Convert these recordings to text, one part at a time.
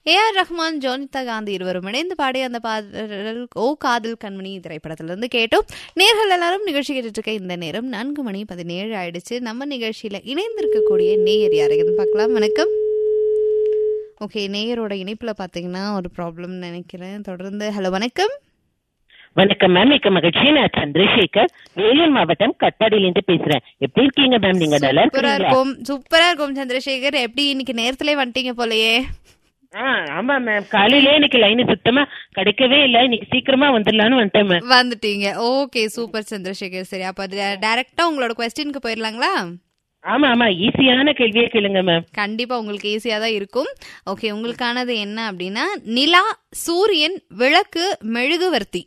ஏ R Rahman Jonita Gandhi இருவரும் இணைந்து பாடிய அந்த பாடல் ஓ காதல் கண்மணி திரைப்படத்திலிருந்து கேட்டோம் நேர்கள் எல்லாரும் நிகழ்ச்சி கேட்டுட்டு இருக்க இந்த நேரம் நான்கு மணி பதினேழு ஆயிடுச்சு நம்ம நிகழ்ச்சியில இணைந்திருக்கக்கூடிய நேயர் யாரையும் பார்க்கலாம் வணக்கம் ஓகே நேயரோட இணைப்புல பாத்தீங்கன்னா ஒரு ப்ராப்ளம் நினைக்கிறேன் தொடர்ந்து ஹலோ வணக்கம் வணக்கம் மேம் மிக்க மகிழ்ச்சி நான் சந்திரசேகர் வேலூர் மாவட்டம் கட்டாடியிலிருந்து பேசுறேன் எப்படி இருக்கீங்க மேம் நீங்க நல்லா சூப்பரா இருக்கீங்களா இருக்கும் சூப்பரா இருக்கும் சந்திரசேகர் எப்படி இன்னைக்கு நேரத்திலே வந்துட்டீங்க போலயே ஆ ஆமா மேம் காலையிலே எனக்கு லைன் சுத்தமா கிடைக்கவே இல்ல இன்னைக்கு சீக்கிரமா வந்துடலாம்னு வந்துட்டேன் மேம் வந்துட்டீங்க ஓகே சூப்பர் சந்திரசேகர் சரி அப்ப டைரக்டா உங்களோட கொஸ்டினுக்கு போயிடலாங்களா ஆமா ஆமா ஈஸியான கேள்வியே கேளுங்க மேம் கண்டிப்பா உங்களுக்கு ஈஸியா தான் இருக்கும் ஓகே உங்களுக்கானது என்ன அப்படின்னா நிலா சூரியன் விளக்கு மெழுகுவர்த்தி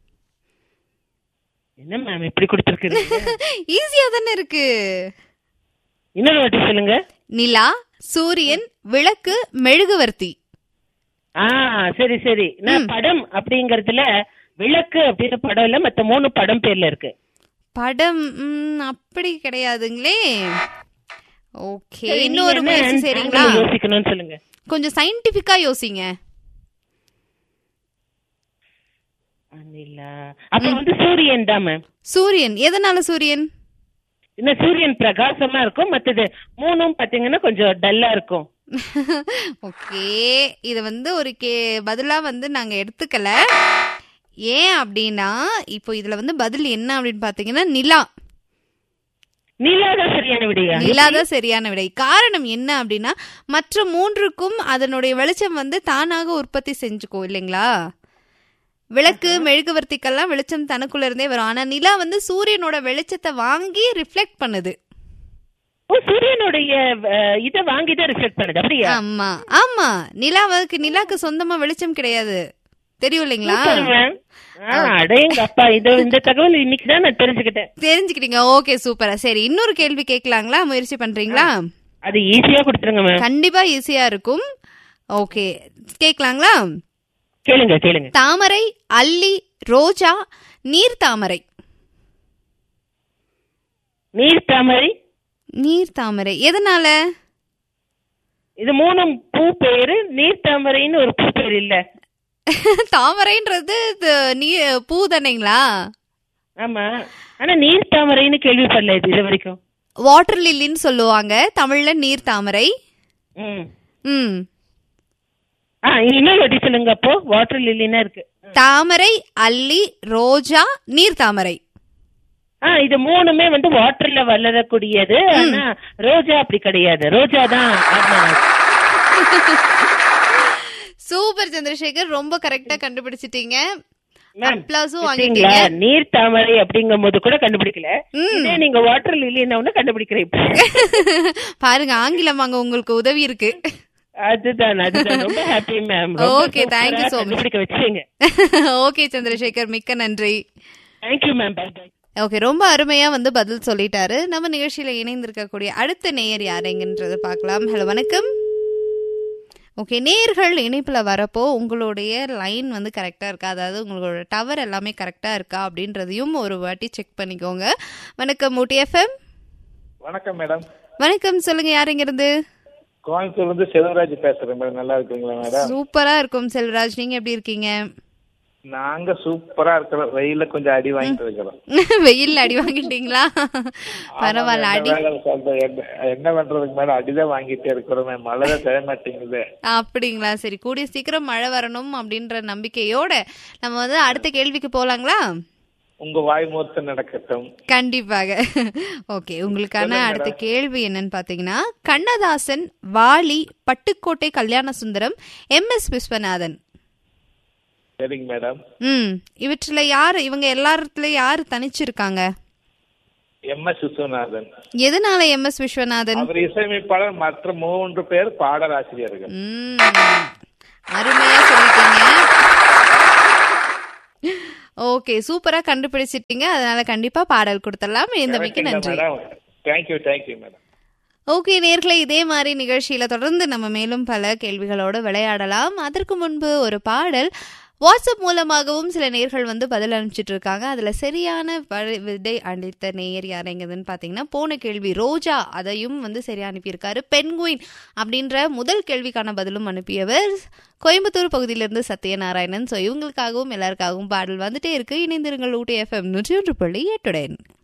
என்ன மேம் இப்படி கொடுத்துருக்கீங்க ஈஸியா தானே இருக்கு இன்னொரு வாட்டி சொல்லுங்க நிலா சூரியன் விளக்கு மெழுகுவர்த்தி ஆ சரி சரி நான் படம் அப்படிங்கறதுல விளக்கு அப்படின்னு படம் இல்ல மத்த மூணு படம் பேர்ல இருக்கு படம் ம், அப்படி கிடையாதுங்களே ஓகே சரி, இன்னொரு நீங்க முயற்சி என்ன சரிங்களா angle யோசிக்கணும்னு சொல்லுங்க கொஞ்சம் சயின்டிபிக்கா யோசிங்க அனிலா அப்ப வந்து சூரியன் தான் மேம் சூரியன் எதனால சூரியன் இந்த சூரியன் பிரகாசமா இருக்கும் மத்தது மூணும் பாத்தீங்கன்னா கொஞ்சம் டல்லா இருக்கும் ஓகே இது வந்து ஒரு கே பதிலா வந்து நாங்க எடுத்துக்கல ஏன் அப்படின்னா இப்போ இதுல வந்து பதில் என்ன அப்படின்னு பாத்தீங்கன்னா நிலா நீலாதான் சரியான விடையா நிலா தான் சரியான விடை காரணம் என்ன அப்படின்னா மற்ற மூன்றுக்கும் அதனுடைய வெளிச்சம் வந்து தானாக உற்பத்தி செஞ்சுக்கும் இல்லைங்களா விளக்கு மெழுகுவர்த்திக்கெல்லாம் வெளிச்சம் தனக்குள்ள இருந்தே வரும் ஆனா நிலா வந்து சூரியனோட வெளிச்சத்தை வாங்கி ரிஃப்ளெக்ட் பண்ணுது ஓ சூரியனுடைய அஹ், இத வாங்கி தான் ரிஃப்ளெக்ட் பண்ணுது அப்படியா ஆமா ஆமா நிலாவுக்கு நிலாக்கு சொந்தமா வெளிச்சம் கிடையாது தெரியும் இல்லைங்களா Super, ma'am. ஆ, அடேங்க அப்பா இந்த இந்த தகவல் இன்னைக்கு தான் நான் தெரிஞ்சுக்கிட்டேன் தெரிஞ்சுக்கிட்டீங்க ஓகே சூப்பரா சரி இன்னொரு கேள்வி கேட்கலாங்களா முயற்சி பண்றீங்களா அது ஈஸியா கொடுத்துருங்க மேம் கண்டிப்பா ஈஸியா இருக்கும் ஓகே கேட்கலாங்களா கேளுங்க கேளுங்க தாமரை அல்லி ரோஜா நீர் தாமரை நீர் தாமரை நீர் தாமரை எதனால இது மூணும் பூ பேரு நீர் தாமரைன்னு ஒரு பூ பேர் இல்ல தாமரைன்றது இது நீ பூ தானேங்களா ஆமா ஆனா நீர் தாமரைன்னு கேள்விப்படல இது இது வரைக்கும் வாட்டர் லில்லின்னு சொல்லுவாங்க தமிழ்ல நீர் தாமரை ம் ம் ஆ இன்னொரு வாட்டி சொல்லுங்க அப்போ வாட்டர் லில்லினா இருக்கு தாமரை அல்லி ரோஜா நீர் தாமரை ஆ இது மூணுமே வந்து வாட்டர்ல வளரக்கூடியது ஆனா ரோஜா அப்படி கிடையாது ரோஜா தான் சூப்பர் சந்திரசேகர் ரொம்ப கரெக்டா கண்டுபிடிச்சிட்டீங்க மேம் அப்ளாஸும் பாத்தீங்களா வாங்கிட்டீங்க நீர் தாமரை அப்படிங்கும் போது கூட கண்டுபிடிக்கல ம். இதே நீங்க வாட்டர் லில்லின்னு ஒண்ணு கண்டுபிடிக்கிறேன் இப்ப. பாருங்க ஆங்கிலம் அங்க உங்களுக்கு உதவி இருக்கு அதுதான் அதுதான் ரொம்ப happy ma'am Okay, thank you so much. கண்டுபிடிக்க வச்சீங்க ஓகே சந்திரசேகர் மிக்க நன்றி thank you ma'am bye bye okay ரொம்ப அருமையா வந்து பதில் சொல்லிட்டாரு நம்ம நிகழ்ச்சியில இணைந்திருக்கக்கூடிய அடுத்த நேயர் யாருங்கன்றத பார்க்கலாம் ஹலோ வணக்கம் ஓகே நேயர்கள் இணைப்புல வரப்போ உங்களுடைய லைன் வந்து கரெக்டா இருக்கா அதாவது உங்களோட டவர் எல்லாமே கரெக்டா இருக்கா அப்படின்றதையும் ஒரு வாட்டி செக் பண்ணிக்கோங்க வணக்கம் ஊட்டி எஃப்எம் வணக்கம் மேடம் வணக்கம் சொல்லுங்க யாருங்க இருந்து கோயம்புத்தூர்ல இருந்து செல்வராஜ் பேசுறேன் மேடம் நல்லா இருக்கீங்களா மேடம் சூப்பரா இருக்கும் செல்வராஜ் நீங்க எப்படி இருக்கீங்க நாங்க சூப்பரா இருக்கிறோம் வெயில கொஞ்சம் அடி வாங்கிட்டு இருக்கிறோம் வெயில் அடி வாங்கிட்டீங்களா பரவாயில்ல அடி என்ன வேலை சொல்றது? என்ன- என்ன பண்றதுக்கு மேடம் அடிதான் வாங்கிட்டே இருக்கிறோம் மழை தான் தர மாட்டேங்குது அப்படிங்களா சரி கூடிய சீக்கிரம் மழை வரணும் அப்படின்ற நம்பிக்கையோட நம்ம வந்து அடுத்த கேள்விக்கு போலாங்களா உங்க வாய் மூர்த்தம் நடக்கட்டும் கண்டிப்பாக ஓகே உங்களுக்கான அடுத்த கேள்வி என்னன்னு பாத்தீங்கன்னா கண்ணதாசன் வாலி பட்டுக்கோட்டை கல்யாண சுந்தரம் எம் எஸ் விஸ்வநாதன் சரிங்க மேடம் ம் இவற்றுல யாரு இவங்க எல்லாத்துல யாரு தனிச்சிருக்காங்க எம் எஸ் விஸ்வநாதன் எதனால எம் எஸ் விஸ்வநாதன் அவர் இசையமைப்பாளர் மற்ற மூன்று பேர் பாடலாசிரியர்கள் ம் அருமையா சொல்லிட்டீங்க ஓகே சூப்பரா கண்டுபிடிச்சிட்டீங்க அதனால கண்டிப்பா பாடல் கொடுத்துடலாம் இந்த மிக்க நன்றி madam thank you thank you madam okay நேர்களை இதே மாதிரி நிகழ்ச்சியில தொடர்ந்து நம்ம மேலும் பல கேள்விகளோடு விளையாடலாம் அதற்கு முன்பு ஒரு பாடல் வாட்ஸ்அப் மூலமாகவும் சில நேர்கள் வந்து பதில் அனுப்பிச்சிட்டு இருக்காங்க அதுல சரியான வழி- விடை அளித்த நேயர் யாருங்கிறதுன்னு பாத்தீங்கன்னா போன கேள்வி ரோஜா அதையும் வந்து சரியா அனுப்பியிருக்காரு பென்குயின் அப்படின்ற முதல் கேள்விக்கான பதிலும் அனுப்பியவர் கோயம்புத்தூர் பகுதியிலிருந்து சத்யநாராயணன் ஸோ இவங்களுக்காகவும் எல்லாருக்காகவும் பாடல் வந்துட்டே இருக்கு இணைந்திருங்கள் ஊட்டி எஃப்எம் நூற்றி ஒன்று புள்ளி எட்டுடன்